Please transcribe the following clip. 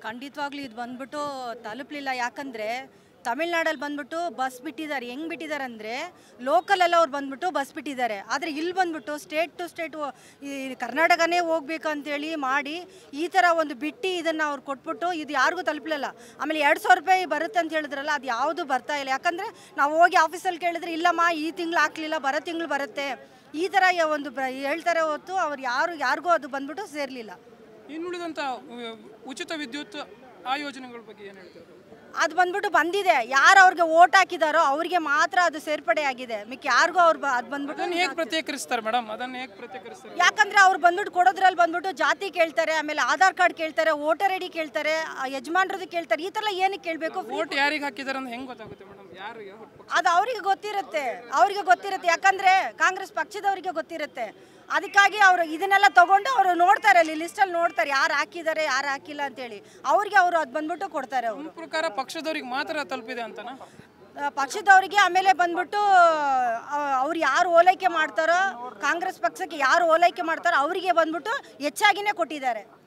ಖಂಡಿತವಾಗ್ಲೂ ಇದು ಬಂದ್ಬಿಟ್ಟು ತಲುಪಲಿಲ್ಲ ಯಾಕಂದರೆ ತಮಿಳ್ನಾಡಲ್ಲಿ ಬಂದ್ಬಿಟ್ಟು ಬಸ್ ಬಿಟ್ಟಿದ್ದಾರೆ ಹೆಂಗೆ ಬಿಟ್ಟಿದ್ದಾರೆ ಅಂದರೆ ಲೋಕಲೆಲ್ಲ ಅವ್ರು ಬಂದ್ಬಿಟ್ಟು ಬಸ್ ಬಿಟ್ಟಿದ್ದಾರೆ ಆದರೆ ಇಲ್ಲಿ ಬಂದ್ಬಿಟ್ಟು ಸ್ಟೇಟ್ ಟು ಸ್ಟೇಟ್ ಈ ಕರ್ನಾಟಕನೇ ಹೋಗ್ಬೇಕು ಅಂತೇಳಿ ಮಾಡಿ ಈ ಥರ ಒಂದು ಬಿಟ್ಟು ಇದನ್ನು ಅವ್ರು ಕೊಟ್ಬಿಟ್ಟು ಇದು ಯಾರಿಗೂ ತಲುಪಲಿಲ್ಲ ಆಮೇಲೆ ಎರಡು ಸಾವಿರ ರೂಪಾಯಿ ಬರುತ್ತೆ ಅಂತ ಹೇಳಿದ್ರಲ್ಲ ಅದು ಯಾವುದು ಬರ್ತಾ ಇಲ್ಲ ಯಾಕಂದರೆ ನಾವು ಹೋಗಿ ಆಫೀಸಲ್ಲಿ ಕೇಳಿದ್ರೆ ಇಲ್ಲಮ್ಮ ಈ ತಿಂಗಳು ಹಾಕ್ಲಿಲ್ಲ ಬರೋ ತಿಂಗಳು ಬರುತ್ತೆ ಈ ಥರ ಯ- ಒಂದು ಬ- ಹೇಳ್ತಾರೆ ಹೊತ್ತು ಅವ್ರು ಯಾರು ಯಾರಿಗೂ ಅದು ಬಂದ್ಬಿಟ್ಟು ಸೇರಲಿಲ್ಲ ಇನ್ನುಳಿದಂಥ ಉ- ಉಚಿತ ವಿದ್ಯುತ್ ಆ ಯೋಜನೆಗಳ ಬಗ್ಗೆ ಏನು ಹೇಳ್ತಾರೆ ಅದು ಬಂದ್ಬಿಟ್ಟು ಬಂದಿದೆ ಯಾರು ಅವ್ರಿಗೆ ಓಟ್ ಹಾಕಿದಾರೋ ಅವರಿಗೆ ಮಾತ್ರ ಅದು ಸೇರ್ಪಡೆ ಆಗಿದೆ ಮಿಕ್ಕ ಯಾರಿಗೂ ಅವ್ರು ಬ- ಅದು ಬಂದ್ಬಿಟ್ಟು ಅದನ್ನು ಹೇಗೆ ಪ್ರತ್ಯೇಕರಿಸ್ತಾರೆ ಮೇಡಮ್ ಅದನ್ನು ಹೇಗೆ ಪ್ರತ್ಯೇಕರಿಸ್ತಾರೆ ಯಾಕಂದ್ರೆ ಅವ್ರು ಬಂದ್ಬಿಟ್ಟು ಕೊಡೋದ್ರಲ್ಲಿ ಬಂದ್ಬಿಟ್ಟು ಜಾತಿ ಕೇಳ್ತಾರೆ ಆಮೇಲೆ ಆಧಾರ್ ಕಾರ್ಡ್ ಕೇಳ್ತಾರೆ ವೋಟರ್ ಐ ಡಿ ಕೇಳ್ತಾರೆ ಆ ಯಜಮಾನ್ರದ್ದು ಕೇಳ್ತಾರೆ ಈ ಥರ ಏನಕ್ಕೆ ಕೇಳಬೇಕು ವೋಟ್ ಯಾರಿಗೆ ಹಾಕಿದ್ದಾರೆ ಅಂತ ಹೆಂಗೆ ಗೊತ್ತಾಗುತ್ತೆ ಮೇಡಮ್ ಯಾರು ಯಾವ ಪಕ್ಷ ಅದು ಅವರಿಗೆ ಗೊತ್ತಿರುತ್ತೆ ಅವರಿಗೆ ಗೊತ್ತಿರುತ್ತೆ ಯಾಕಂದ್ರೆ ಕಾಂಗ್ರೆಸ್ ಪಕ್ಷದವರಿಗೆ ಗೊತ್ತಿರುತ್ತೆ ಅದಕ್ಕಾಗಿ ಅವರು ಇದನ್ನೆಲ್ಲ ತಗೊಂಡು ಅವರು ನೋಡ್ತಾರೆ ಅಲ್ಲಿ ಲಿಸ್ಟಲ್ಲಿ ನೋಡ್ತಾರೆ ಯಾರು ಹಾಕಿದ್ದಾರೆ ಯಾರು ಹಾಕಿಲ್ಲ ಅಂತೇಳಿ ಅವ್ರಿಗೆ ಅವರು ಅದು ಬಂದ್ಬಿಟ್ಟು ಕೊಡ್ತಾರೆ ಅವರು ನಿಮ್ಮ ಪ್ರಕಾರ ಪಕ್ಷದವ್ರಿಗೆ ಮಾತ್ರ ತಲುಪಿದೆ ಅಂತನಾ ಆ, ಪಕ್ಷದವರಿಗೆ ಆಮೇಲೆ ಬಂದ್ಬಿಟ್ಟು ಆ, ಅವ್ರು ಯಾರು ಓಲೈಕೆ ಮಾಡ್ತಾರೋ ಕಾಂಗ್ರೆಸ್ ಪಕ್ಷಕ್ಕೆ ಯಾರು ಓಲೈಕೆ ಮಾಡ್ತಾರೋ ಅವರಿಗೆ ಬಂದ್ಬಿಟ್ಟು ಹೆಚ್ಚಾಗಿನೇ ಕೊಟ್ಟಿದ್ದಾರೆ